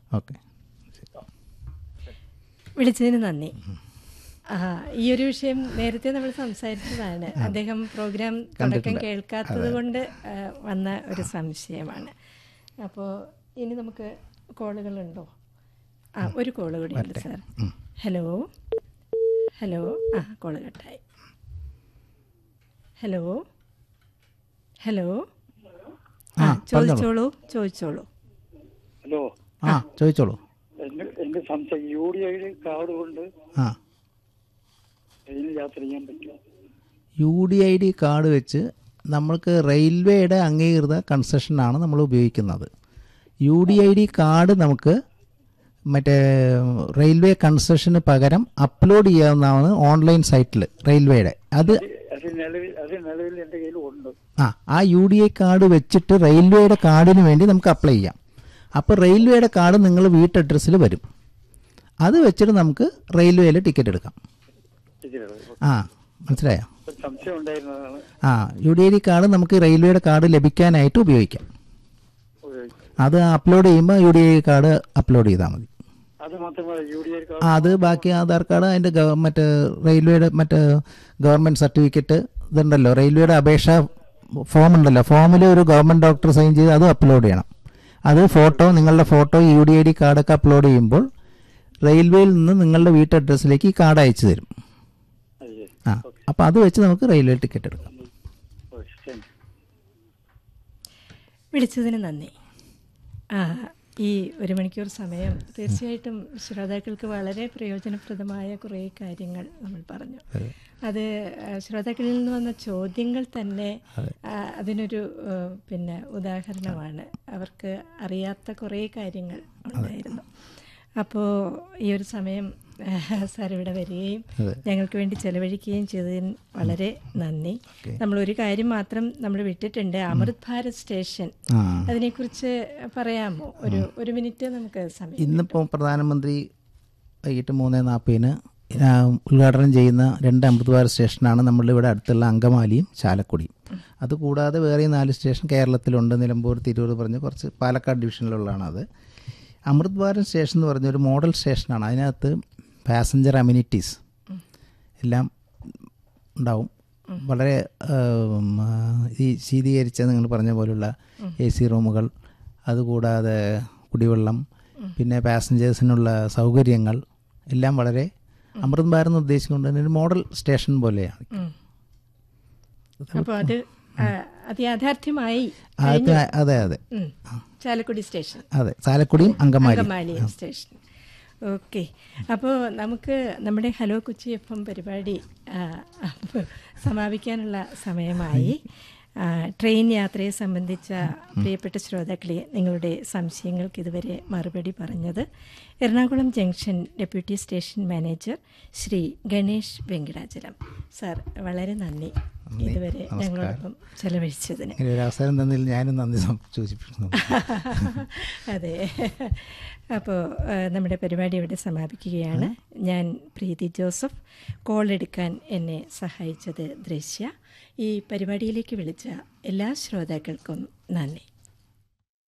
Okay വിളിച്ചതിന് നന്ദി ആ ഈ ഒരു വിഷയം നേരത്തെ നമ്മൾ സംസാരിച്ചതാണ് അദ്ദേഹം പ്രോഗ്രാം തുടക്കം കേൾക്കാത്തത് കൊണ്ട് ആ, വന്ന ഒരു സംശയമാണ് അപ്പോൾ ഇനി നമുക്ക് കോളുകളുണ്ടോ ആ ഒരു കോള് കൂടി ഉണ്ട് സാർ ഹലോ ഹലോ ആ കോള് കട്ടായി ഹലോ ഹലോ ആ ചോദിച്ചോളൂ ചോദിച്ചോളൂ ഹലോ ആ ചോദിച്ചോളൂ എന്റെ എന്റെ സംശയം യു ഡി ഐയുടെ കാർഡ് കൊണ്ട് ആ ട്രെയിനിൽ യാത്ര ചെയ്യാൻ പറ്റുമോ U D I D card വെച്ച് നമ്മൾക്ക് റെയിൽവേയുടെ അംഗീകൃത കൺസെഷനാണ് നമ്മൾ ഉപയോഗിക്കുന്നത് U D I D card നമുക്ക് മറ്റേ റെയിൽവേ കൺസെഷന് പകരം അപ്ലോഡ് ചെയ്യാവുന്നതാണ് ഓൺലൈൻ സൈറ്റിൽ റെയിൽവേയുടെ അത് അത് നിലവിൽ അത് നിലവിൽ എന്റെ കയ്യിൽ ഉണ്ട് ആ ആ യു ഡി ഐ കാർഡ് വെച്ചിട്ട് റെയിൽവേയുടെ കാർഡിന് വേണ്ടി നമുക്ക് അപ്ലൈ ചെയ്യാം അപ്പോൾ റെയിൽവേയുടെ കാർഡ് നിങ്ങൾ വീട്ടഡ്രസ്സിൽ വരും അത് വെച്ചിട്ട് നമുക്ക് റെയിൽവേയിൽ ടിക്കറ്റ് എടുക്കാം ഇതിലുള്ളത്. ആ മനസ്സിലായോ ഒരു സംശയം ഉണ്ടായിരുന്നതാണ് ആ U D I D card നമുക്ക് റെയിൽവേയുടെ കാർഡ് ലഭിക്കാനായിട്ട് ഉപയോഗിക്കാം ഉപയോഗിച്ചത്. അത് അപ്ലോഡ് ചെയ്യുമ്പോൾ U D I card upload ചെയ്താൽ മതി അത് മാത്രമല്ല യു ഡി ഐ കാർഡ് ആ, അത് ബാക്കി ആധാർ കാർഡ് അതിൻ്റെ ഗവ മറ്റ് റെയിൽവേയുടെ മറ്റ് ഗവൺമെൻറ് സർട്ടിഫിക്കറ്റ് ഇതുണ്ടല്ലോ റെയിൽവേയുടെ അപേക്ഷ ഫോം ഉണ്ടല്ലോ ഫോമിൽ ഒരു ഗവൺമെൻറ് ഡോക്ടർ സൈൻ ചെയ്ത് അത് അപ്ലോഡ് ചെയ്യണം അത് ഫോട്ടോ നിങ്ങളുടെ photo U D I D കാർഡൊക്കെ അപ്ലോഡ് ചെയ്യുമ്പോൾ റെയിൽവേയിൽ നിന്ന് നിങ്ങളുടെ വീട്ട് അഡ്രസ്സിലേക്ക് ഈ കാർഡ് അയച്ചു തരും അയ്യേ. ആ അപ്പോൾ അത് വെച്ച് നമുക്ക് റെയിൽവേ ടിക്കറ്റ് എടുക്കാം ഓ, ശരി. വിളിച്ചതിന് നന്ദി ആ ഈ ഒരു മണിക്കൂർ സമയം തീർച്ചയായിട്ടും ശ്രോതാക്കൾക്ക് വളരെ പ്രയോജനപ്രദമായ കുറേ കാര്യങ്ങൾ നമ്മൾ പറഞ്ഞു അത് ആ, ശ്രോതാക്കളിൽ നിന്ന് വന്ന ചോദ്യങ്ങൾ തന്നെ ആ, അതിനൊരു ആ, പിന്നെ ഉദാഹരണമാണ് അവർക്ക് അറിയാത്ത കുറേ കാര്യങ്ങൾ ഉണ്ടായിരുന്നു അപ്പോൾ ഈ ഒരു സമയം സാർ ഇവിടെ വരികയും ഞങ്ങൾക്ക് വേണ്ടി ചെലവഴിക്കുകയും ചെയ്തതിന് വളരെ നന്ദി നമ്മൾ ഒരു കാര്യം മാത്രം നമ്മൾ വിട്ടിട്ടുണ്ട് അമൃത് ഭാരത് സ്റ്റേഷൻ ആ അതിനെക്കുറിച്ച് പറയാമോ ഒരു ഒരു മിനിറ്റ് നമുക്ക് സമയം ഇന്നിപ്പോൾ പ്രധാനമന്ത്രി വൈകിട്ട് മൂന്ന് നാൽപ്പതിന് ഉദ്ഘാടനം ചെയ്യുന്ന രണ്ട് അമൃത് ഭാരത് സ്റ്റേഷനാണ് നമ്മളുടെ ഇവിടെ അടുത്തുള്ള അങ്കമാലിയും ചാലക്കുടിയും അതുകൂടാതെ വേറെ നാല് സ്റ്റേഷൻ കേരളത്തിലുണ്ട് നിലമ്പൂർ തിരൂർ പറഞ്ഞ് കുറച്ച് പാലക്കാട് ഡിവിഷനിലുള്ളതാണ് അത് അമൃത് ഭാരത് സ്റ്റേഷൻ എന്ന് പറഞ്ഞ ഒരു മോഡൽ സ്റ്റേഷനാണ് അതിനകത്ത് പാസഞ്ചർ അമ്യൂണിറ്റീസ് എല്ലാം ഉണ്ടാവും വളരെ ഉം, ആ, ഈ ശീതീകരിച്ച നിങ്ങൾ പറഞ്ഞ പോലുള്ള എ സി റൂമുകൾ അതുകൂടാതെ കുടിവെള്ളം പിന്നെ പാസഞ്ചേഴ്സിനുള്ള സൗകര്യങ്ങൾ എല്ലാം വളരെ അമൃത് ഭാരത് എന്ന് ഉദ്ദേശിച്ചുകൊണ്ട് തന്നെ ഒരു മോഡൽ സ്റ്റേഷൻ പോലെയാണ് അപ്പോൾ അത് ആ, അത് യാഥാർത്ഥ്യമായി അത് അതെ അതെ ഉം. ചാലക്കുടി സ്റ്റേഷൻ അതെ ചാലക്കുടിയും അങ്കമാലി അങ്കമാലി സ്റ്റേഷൻ ഓക്കെ അപ്പോൾ നമുക്ക് നമ്മുടെ ഹലോ കൊച്ചി എഫ് എം പരിപാടി ആ, സമാപിക്കാനുള്ള സമയമായി ആ, ട്രെയിൻ യാത്രയെ സംബന്ധിച്ച പ്രിയപ്പെട്ട ശ്രോതാക്കളെ നിങ്ങളുടെ സംശയങ്ങൾക്ക് ഇതുവരെ മറുപടി പറഞ്ഞത് Ernakulam junction deputy station manager Shri Ganesh Venkatachalam sir വളരെ നന്ദി ഇതുവരെ ഞങ്ങളോടൊപ്പം ചെലവഴിച്ചതിന് ഇങ്ങനെ ഒരു അവസരം തന്നതിൽ ഞാനും നന്ദി സം- സൂചിപ്പിക്കുന്നു അതെ അപ്പോൾ നമ്മുടെ പരിപാടി ഇവിടെ സമാപിക്കുകയാണ് ഞാൻ പ്രീതി ജോസഫ് കോൾ എടുക്കാൻ എന്നെ സഹായിച്ചത് ദൃശ്യ ഈ പരിപാടിയിലേക്ക് വിളിച്ച എല്ലാ ശ്രോതാക്കൾക്കും നന്ദി